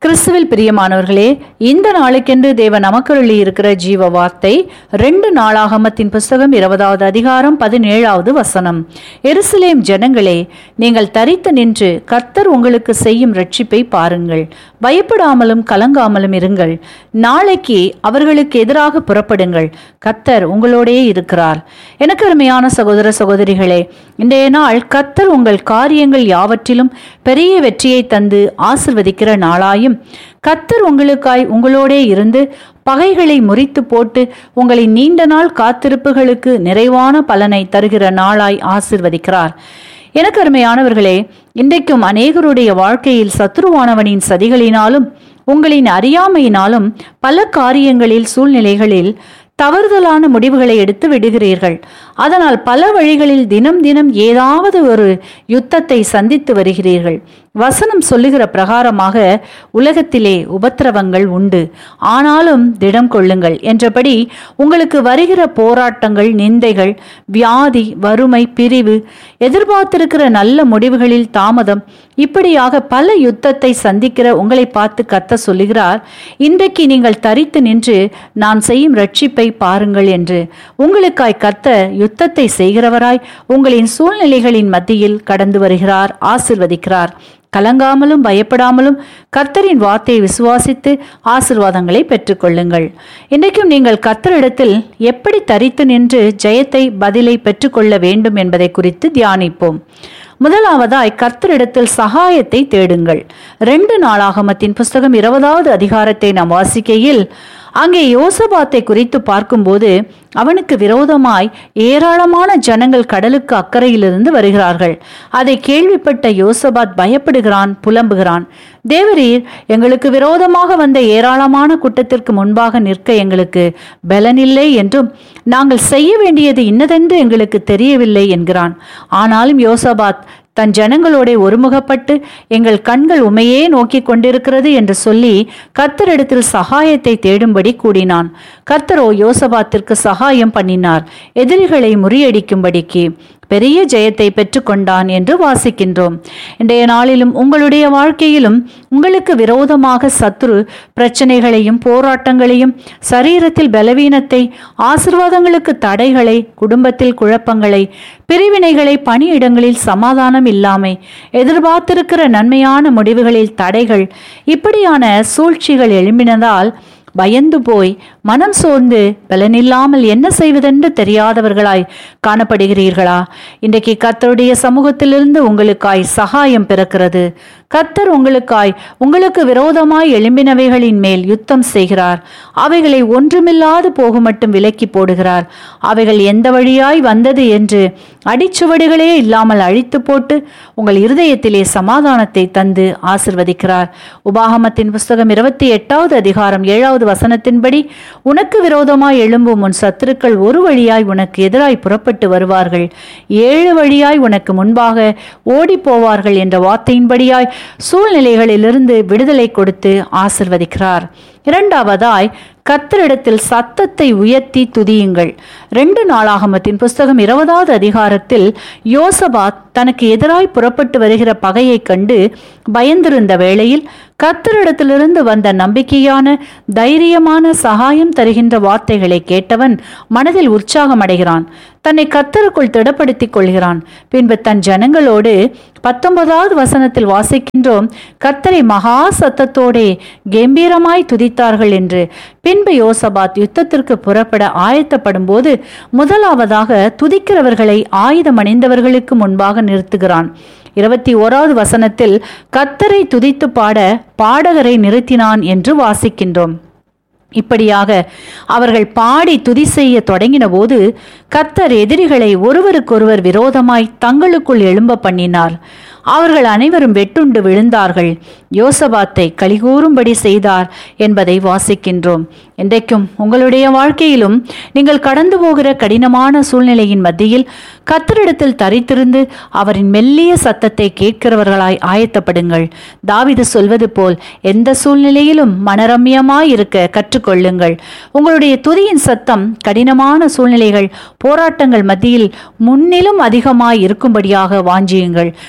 கிறிஸ்துவில் பிரியமானவர்களே இந்த நாளுக்கென்று தேவன் நமக்கருளி இருக்கிற ஜீவ வார்த்தை ரெண்டு நாளாகமத்தின் புஸ்தகம் இருபதாவது அதிகாரம் பதினேழாவது வசனம் எருசலேம் ஜனங்களே நீங்கள் தரித்து நின்று கர்த்தர் உங்களுக்கு செய்யும் ரட்சிப்பை பாருங்கள் பயப்படாமலும் கலங்காமலும் இருங்கள் நாளைக்கு அவர்களுக்கு எதிராக புறப்படுங்கள் கர்த்தர் உங்களோடே இருக்கிறார் எனக்கு அருமையான சகோதர சகோதரிகளே இன்றைய நாள் கர்த்தர் உங்கள் காரியங்கள் யாவற்றிலும் பெரிய வெற்றியை தந்து ஆசிர்வதிக்கிற நாளாயும் கர்த்தர் உங்களுக்காய் உங்களோடே இருந்து பகைகளை முறித்து போட்டு உங்களை நீண்ட நாள் காத்திருப்புகளுக்கு நிறைவான பலனை தருகிற நாளாய் ஆசிர்வதிக்கிறார் எனக்கு அருமையானவர்களே இன்றைக்கும் அநேகருடைய வாழ்க்கையில் சத்துருவானவனின் சதிகளினாலும் உங்களின் அறியாமையினாலும் பல காரியங்களில் சூழ்நிலைகளில் தவறுதலான முடிவுகளை எடுத்து விடுகிறீர்கள் அதனால் பல வழிகளில் தினம் தினம் ஏதாவது ஒரு யுத்தத்தை சந்தித்து வருகிறீர்கள் வசனம் சொல்லுகிற பிரகாரமாக உலகத்திலே உபத்திரவங்கள் உண்டு ஆனாலும் திடம் கொள்ளுங்கள் என்றபடி உங்களுக்கு வருகிற போராட்டங்கள் நிந்தைகள் வியாதி வறுமை பிரிவு எதிர்பார்த்திருக்கிற நல்ல முடிவுகளில் தாமதம் இப்படியாக பல யுத்தத்தை சந்திக்கிற உங்களை பார்த்து கத்த சொல்லுகிறார் இன்றைக்கு நீங்கள் தரித்து நின்று நான் செய்யும் ரட்சிப்பை பாருங்கள் என்று உங்களுக்காய் கத்த யுத்தத்தை செய்கிறவராய் உங்களின் சூழ்நிலைகளின் மத்தியில் கடந்து வருகிறார் ஆசிர்வதிக்கிறார் கலங்காமலும் பயப்படாமலும் கர்த்தரின் வார்த்தையை விசுவாசித்து ஆசிர்வாதங்களை பெற்றுக்கொள்ளுங்கள் இன்றைக்கும் நீங்கள் கர்த்தரிடத்தில் எப்படி தரித்து நின்று ஜெயத்தை பதிலை பெற்றுக்கொள்ள வேண்டும் என்பதை குறித்து தியானிப்போம் முதலாவதாய் கர்த்தரிடத்தில் சகாயத்தை தேடுங்கள் ரெண்டு நாளாகமத்தின் புஸ்தகம் இருபதாவது அதிகாரத்தை நாம் வாசிக்கையில் அங்கே யோசபாத்தை குறித்து பார்க்கும்போது அவனுக்கு விரோதமாய் ஏராளமான ஜனங்கள் கடலுக்கு அக்கறையிலிருந்து வருகிறார்கள் அதை கேள்விப்பட்ட யோசபாத் பயப்படுகிறான் புலம்புகிறான் தேவரீர் எங்களுக்கு விரோதமாக வந்த ஏராளமான கூட்டத்திற்கு முன்பாக நிற்க எங்களுக்கு பலனில்லை என்றும் நாங்கள் செய்ய வேண்டியது இன்னதென்று எங்களுக்கு தெரியவில்லை என்கிறான் ஆனாலும் யோசபாத் தன் ஜனங்களோட ஒருமுகப்பட்டு எங்கள் கண்கள் உமையே நோக்கி கொண்டிருக்கிறது என்று சொல்லி கர்த்தரிடத்தில் சகாயத்தை தேடும்படி கூடினான் கர்த்தரோ யோசபாத்திற்கு சகாயம் பண்ணினார் எதிரிகளை முறியடிக்கும்படிக்கு பெரிய ஜெயத்தை பெற்றுக்கொண்டான் என்று வாசிக்கின்றோம் இன்றைய நாளிலும் உங்களுடைய வாழ்க்கையிலும் உங்களுக்கு விரோதமாக சத்துரு பிரச்சனைகளையும் போராட்டங்களையும் சரீரத்தில் பலவீனத்தை ஆசிர்வாதங்களுக்கு தடைகளை குடும்பத்தில் குழப்பங்களை பிரிவினைகளை பணியிடங்களில் சமாதானம் இல்லாமை எதிர்பார்த்திருக்கிற நன்மையான முடிவுகளில் தடைகள் இப்படியான சூழ்ச்சிகள் எழும்பினதால் பயந்து போய் மனம் சோர்ந்து பலனில்லாமல் என்ன செய்வதென்று தெரியாதவர்களாய் காணப்படுகிறீர்களா இன்றைக்கு கர்த்தருடைய சமூகத்திலிருந்து உங்களுக்காய் சகாயம் பிறக்கிறது கர்த்தர் உங்களுக்காய் உங்களுக்கு விரோதமாய் எழும்பினவைகளின் மேல் யுத்தம் செய்கிறார் அவைகளை ஒன்றுமில்லாது போக மட்டும் விலக்கி போடுகிறார் அவைகள் எந்த வழியாய் வந்தது என்று அடிச்சுவடுகளே இல்லாமல் அழித்து போட்டு உங்கள் இருதயத்திலே சமாதானத்தை தந்து ஆசிர்வதிக்கிறார் உபாகமத்தின் புஸ்தகம் இருபத்தி எட்டாவது அதிகாரம் ஏழாவது வசனத்தின்படி உனக்கு விரோதமாய் எழும்பும் உன் சத்துருக்கள் ஒரு வழியாய் உனக்கு எதிராய் புறப்பட்டு வருவார்கள் ஏழு வழியாய் உனக்கு முன்பாக ஓடி போவார்கள் என்ற வார்த்தையின்படியாய் சூழ்நிலைகளிலிருந்து விடுதலை கொடுத்து ஆசிர்வதிக்கிறார் இரண்டாவதாய் கத்தரிடத்தில் சத்தத்தை உயர்த்தி துதியுங்கள் ரெண்டு நாளாகமத்தின் புஸ்தகம் இருபதாவது அதிகாரத்தில் யோசபாத் தனக்கு எதிராய் புறப்பட்டு வருகிற பகையை கண்டு பயந்திருந்த வேளையில் கத்தரிடத்திலிருந்து வந்த நம்பிக்கையான தைரியமான சகாயம் தருகின்ற வார்த்தைகளை கேட்டவன் மனதில் உற்சாகம் அடைகிறான் தன்னை கத்தருக்குள் திடப்படுத்திக் கொள்கிறான் பின்பு தன் ஜனங்களோடு பத்தொன்பதாவது வசனத்தில் வாசிக்கின்றோம் கத்தரை மகா சத்தத்தோடே கம்பீரமாய் துதித்தார்கள் என்று பின்பு யோசபாத் யுத்தத்திற்கு புறப்பட ஆயத்தப்படும் போது முதலாவதாக துதிக்கிறவர்களை ஆயுதம் அணிந்தவர்களுக்கு முன்பாக நிறுத்துகிறான் இருபத்தி ஓராவது வசனத்தில் கத்தரை துதித்து பாட பாடகரை நிறுத்தினான் என்று வாசிக்கின்றோம் இப்படியாக அவர்கள் பாடி துதி செய்ய தொடங்கின போது கத்தர் எதிரிகளை ஒருவருக்கொருவர் விரோதமாய் தங்களுக்குள் எழும்ப பண்ணினார் அவர்கள் அனைவரும் வெட்டுண்டு விழுந்தார்கள் யோசபாத்தை கலிகூறும்படி செய்தார் என்பதை வாசிக்கின்றோம் இன்றைக்கும் உங்களுடைய வாழ்க்கையிலும் நீங்கள் கடந்து போகிற கடினமான சூழ்நிலையின் மத்தியில் கத்தரிடத்தில் தரித்திருந்து அவரின் மெல்லிய சத்தத்தை கேட்கிறவர்களாய் ஆயத்தப்படுங்கள் தாவிது சொல்வது போல் எந்த சூழ்நிலையிலும் மனரம்யமாய் இருக்க கற்றுக்கொள்ளுங்கள் உங்களுடைய துதியின் சத்தம் கடினமான சூழ்நிலைகள் போராட்டங்கள் மத்தியில் முன்னிலும் அதிகமாய் இருக்கும்படியாக வாஞ்சியுங்கள் துதி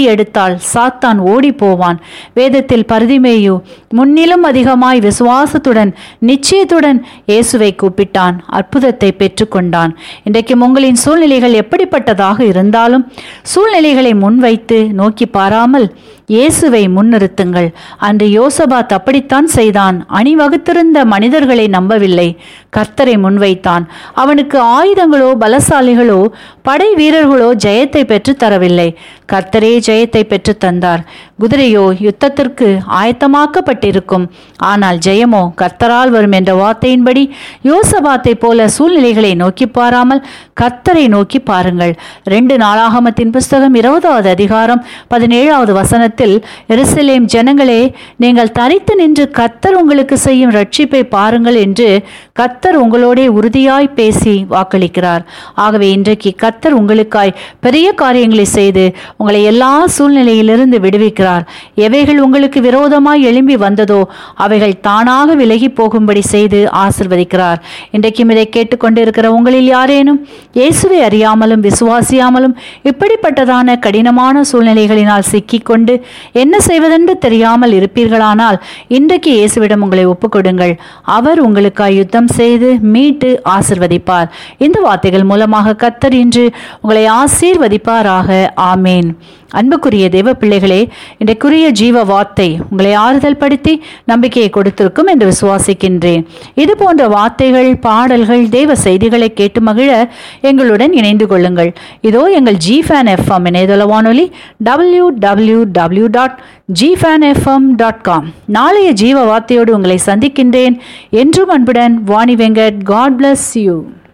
எடுத்தால் சாத்தான் ஓடி போவான் வேதத்தில் பரிதிமேயு முன்னிலும் அதிகமாய் விசுவாசத்துடன் நிச்சயத்துடன் இயேசுவை கூப்பிட்டான் அற்புதத்தை பெற்றுக்கொண்டான் இன்றைக்கும் உங்களின் சூழ்நிலைகள் எப்படிப்பட்டதாக இருந்தாலும் சூழ்நிலைகளை முன்வைத்து நோக்கி பாராமல் இயேசுவை முன்னிறுத்துங்கள் அன்று யோசபாத் அப்படித்தான் செய்தான் அணிவகுத்திருந்த மனிதர்களை நம்பவில்லை கர்த்தரை முன்வைத்தான் அவனுக்கு ஆயுதங்களோ பலசாலிகளோ படை வீரர்களோ ஜெயத்தை பெற்று தரவில்லை கர்த்தரே ஜெயத்தை பெற்று தந்தார் குதிரையோ யுத்தத்திற்கு ஆயத்தமாக்கப்பட்டிருக்கும் ஆனால் ஜெயமோ கர்த்தரால் வரும் என்ற வார்த்தையின்படி யோசபாத்தை போல சூழ்நிலைகளை நோக்கி பாராமல் கர்த்தரை நோக்கி பாருங்கள் ரெண்டு நாளாகமத்தின் புஸ்தகம் இருபதாவது அதிகாரம் பதினேழாவது வசனத்தில் எருசலேம் ஜனங்களே நீங்கள் தனித்து நின்று கர்த்தர் உங்களுக்கு செய்யும் ரட்சிப்பை பாருங்கள் என்று கர்த்தர் உங்களோடே உறுதியாய் பேசி வாக்களிக்கிறார் ஆகவே இன்றைக்கு கர்த்தர் உங்களுக்காய் பெரிய காரியங்களை செய்து உங்களை எல்லா சூழ்நிலையிலிருந்து விடுவிக்கிறார் எவைகள் உங்களுக்கு விரோதமாய் எழும்பி வந்ததோ அவைகள் தானாக விலகி போகும்படி செய்து ஆசிர்வதிக்கிறார் இன்றைக்கும் இதை கேட்டுக்கொண்டிருக்கிற உங்களில் யாரேனும் இயேசுவை அறியாமலும் விசுவாசியாமலும் இப்படிப்பட்டதான கடினமான சூழ்நிலைகளினால் சிக்கிக்கொண்டு என்ன செய்வதென்று தெரியாமல் இருப்பீர்களானால் இன்றைக்கு இயேசுவிடம் உங்களை ஒப்புக்கொடுங்கள் அவர் உங்களுக்காய் யுத்தம் செய்து மீட்டு ஆசிர்வதிப்பார் இந்த வார்த்தைகள் மூலமாக கத்தர் இன்று உங்களை ஆசீர்வதிப்பாராக ஆமேன் அன்புக்குரிய தேவ பிள்ளைகளே இன்றைக்குரிய ஜீவ வார்த்தை உங்களை ஆறுதல் படுத்தி நம்பிக்கையை கொடுத்திருக்கும் என்று விசுவாசிக்கின்றேன் இது போன்ற வார்த்தைகள் பாடல்கள் தேவ செய்திகளை கேட்டு மகிழ எங்களுடன் இணைந்து கொள்ளுங்கள் இதோ எங்கள் ஜி ஃபேன் எஃப்எம் இணையதள வானொலி W W W dot G fan FM dot com நாளைய ஜீவ வார்த்தையோடு உங்களை சந்திக்கின்றேன் என்றும் அன்புடன் Vani Venkat God bless you